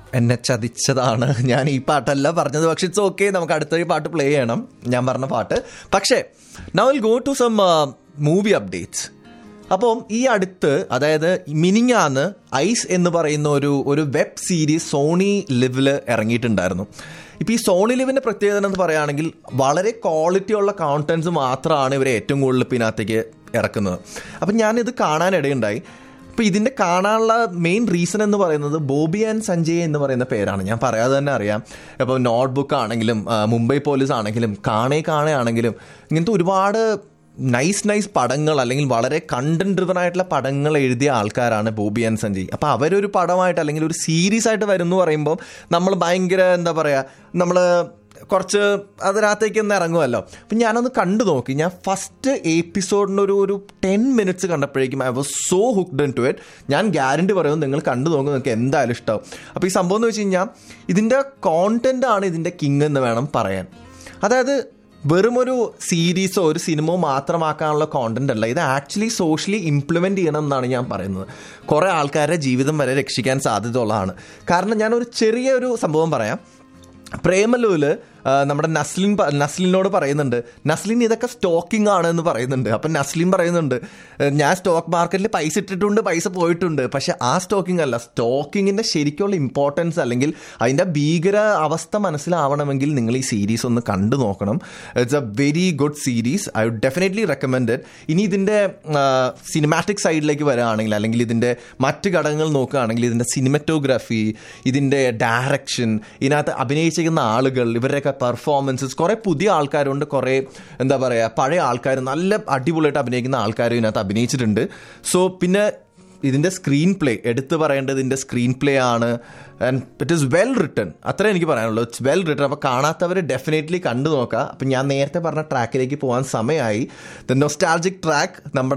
എന്നെ ചതിച്ചതാണ് ഞാൻ ഈ പാട്ടല്ല പറഞ്ഞത് പക്ഷെ ഇറ്റ്സ് ഓക്കെ നമുക്ക് അടുത്തൊരു പാട്ട് പ്ലേ ചെയ്യണം ഞാൻ പറഞ്ഞ പാട്ട് പക്ഷേ now will go to some movie updates അപ്പം ഈ അടുത്ത് അതായത് മിനിങ്ങാന്ന് ഐസ് എന്ന് പറയുന്ന ഒരു ഒരു വെബ് സീരീസ് സോണി ലിവിൽ ഇറങ്ങിയിട്ടുണ്ടായിരുന്നു ഇപ്പം ഈ സോണി ലിവിൻ്റെ പ്രത്യേകത എന്ന് പറയുകയാണെങ്കിൽ വളരെ ക്വാളിറ്റി ഉള്ള കോണ്ടൻസ് മാത്രമാണ് ഇവർ ഏറ്റവും കൂടുതൽ ഇപ്പം ഇതിനകത്തേക്ക് ഇറക്കുന്നത് അപ്പം ഞാനിത് കാണാനിടയുണ്ടായി അപ്പോൾ ഇതിൻ്റെ കാണാനുള്ള മെയിൻ റീസൺ എന്ന് പറയുന്നത് ബോബി ആൻഡ് സഞ്ജയ് എന്ന് പറയുന്ന പേരാണ് ഞാൻ പറയാതെ തന്നെ അറിയാം ഇപ്പോൾ നോട്ട് ബുക്ക് ആണെങ്കിലും ആ, മുംബൈ പോലീസ് ആണെങ്കിലും കാണേ കാണേ ആണെങ്കിലും ഇങ്ങനത്തെ ഒരുപാട് നൈസ് നൈസ് പടങ്ങൾ അല്ലെങ്കിൽ വളരെ കണ്ടന്റ് ഡ്രിവൺ ആയിട്ടുള്ള പടങ്ങൾ എഴുതിയ ആൾക്കാരാണ് ബോബി ആൻഡ് സഞ്ജയ് അപ്പോൾ അവരൊരു പടമായിട്ട് അല്ലെങ്കിൽ ഒരു സീരീസ് ആയിട്ട് വരും എന്ന് പറയുമ്പോൾ നമ്മൾ ഭയങ്കര എന്താ പറയുക നമ്മൾ കുറച്ച് അതിനകത്തേക്ക് ഒന്ന് ഇറങ്ങുമല്ലോ അപ്പം ഞാനൊന്ന് കണ്ടു നോക്കി ഞാൻ ഫസ്റ്റ് എപ്പിസോഡിൻ്റെ ഒരു ഒരു ടെൻ മിനിറ്റ്സ് കണ്ടപ്പോഴേക്കും I was so hooked into it ഇറ്റ് ഞാൻ ഗ്യാരണ്ടി പറയുന്നത് നിങ്ങൾ കണ്ടു നോക്കും നിങ്ങൾക്ക് എന്തായാലും ഇഷ്ടമാവും അപ്പോൾ ഈ സംഭവം എന്ന് വെച്ച് കഴിഞ്ഞാൽ ഇതിൻ്റെ കോണ്ടന്റ് ആണ് ഇതിൻ്റെ കിങ് എന്ന് വേണം പറയാൻ അതായത് വെറും ഒരു സീരീസോ ഒരു സിനിമയോ മാത്രമാക്കാനുള്ള കോണ്ടന്റ് അല്ല ഇത് ആക്ച്വലി സോഷ്യലി ഇംപ്ലിമെന്റ് ചെയ്യണം എന്നാണ് ഞാൻ പറയുന്നത് കുറേ ആൾക്കാരുടെ ജീവിതം വരെ രക്ഷിക്കാൻ സാധ്യതയുള്ളതാണ് കാരണം ഞാനൊരു ചെറിയൊരു സംഭവം പറയാം പ്രേമലൂല് ആ, നമ്മുടെ നസ്ലിൻ പ- നസ്ലിനോട് പറയുന്നുണ്ട് നസ്ലിൻ ഇതൊക്കെ സ്റ്റോക്കിംഗ് ആണ് എന്ന് പറയുന്നുണ്ട് അപ്പം നസ്ലിൻ പറയുന്നുണ്ട് "ഏ, ഞാൻ സ്റ്റോക്ക് മാർക്കറ്റിൽ പൈസ ഇട്ടിട്ടുണ്ട് പൈസ പോയിട്ടുണ്ട് പക്ഷെ ആ സ്റ്റോക്കിംഗ് അല്ല സ്റ്റോക്കിങ്ങിന്റെ ശരിക്കുള്ള ഇമ്പോർട്ടൻസ് അല്ലെങ്കിൽ അതിന്റെ ഭീകര അവസ്ഥ മനസ്സിലാവണമെങ്കിൽ നിങ്ങൾ ഈ സീരീസ് ഒന്ന് കണ്ടു നോക്കണം it's a very good series I would definitely recommend ഇനി ഇതിന്റെ സിനിമാറ്റിക് സൈഡിലേക്ക് വരികയാണെങ്കിൽ അല്ലെങ്കിൽ ഇതിന്റെ മറ്റ് ഘടകങ്ങൾ നോക്കുകയാണെങ്കിൽ ഇതിന്റെ സിനിമറ്റോഗ്രാഫി ഇതിന്റെ ഡയറക്ഷൻ ഇതിനകത്ത് അഭിനയിച്ചിരിക്കുന്ന ആളുകൾ ഇവരുടെയൊക്കെ പെർഫോമൻസസ് കുറെ പുതിയ ആൾക്കാരുണ്ട് കുറെ എന്താ പറയുക പഴയ ആൾക്കാർ നല്ല അടിപൊളിയായിട്ട് അഭിനയിക്കുന്ന ആൾക്കാരും ഇതിനകത്ത് അഭിനയിച്ചിട്ടുണ്ട് സോ പിന്നെ ഇതിന്റെ സ്ക്രീൻ പ്ലേ എടുത്തു പറയേണ്ടത് ഇതിന്റെ സ്ക്രീൻ പ്ലേ ആണ് and it is well written അത്രേ എനിക്ക് പറയാനുള്ളൂ ഇറ്റ്സ് വെൽ റിട്ടൺ അപ്പോൾ കാണാത്തവർ ഡെഫിനറ്റ്ലി കണ്ടു നോക്കുക അപ്പം ഞാൻ നേരത്തെ പറഞ്ഞ ട്രാക്കിലേക്ക് പോകാൻ സമയമായി ദ നൊസ്റ്റാൾജിക് ട്രാക്ക് നമ്മുടെ